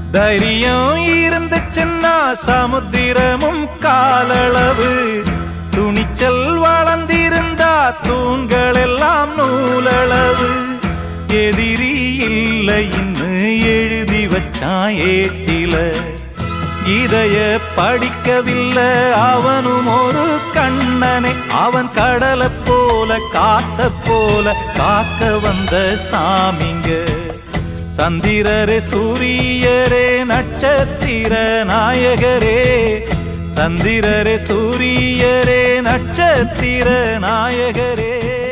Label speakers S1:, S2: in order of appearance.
S1: தைரியம் இருந்துச்சுன்னா சமுத்திரமும் காலளவு துணிச்சல் வளர்ந்திருந்தா தூண்கள் எல்லாம் நூலளவு எதிரி இல்லைன்னு எழுதி வச்சான் ஏட்டில இதைய படிக்கவில்லை அவனும் ஒரு கண்ணனை அவன் கடலை போல காத்த போல காக்க வந்த சாமிங்க சந்திரரே சூரியரே நட்சத்திர நாயகரே சந்திரரே சூரியரே நட்சத்திர நாயகரே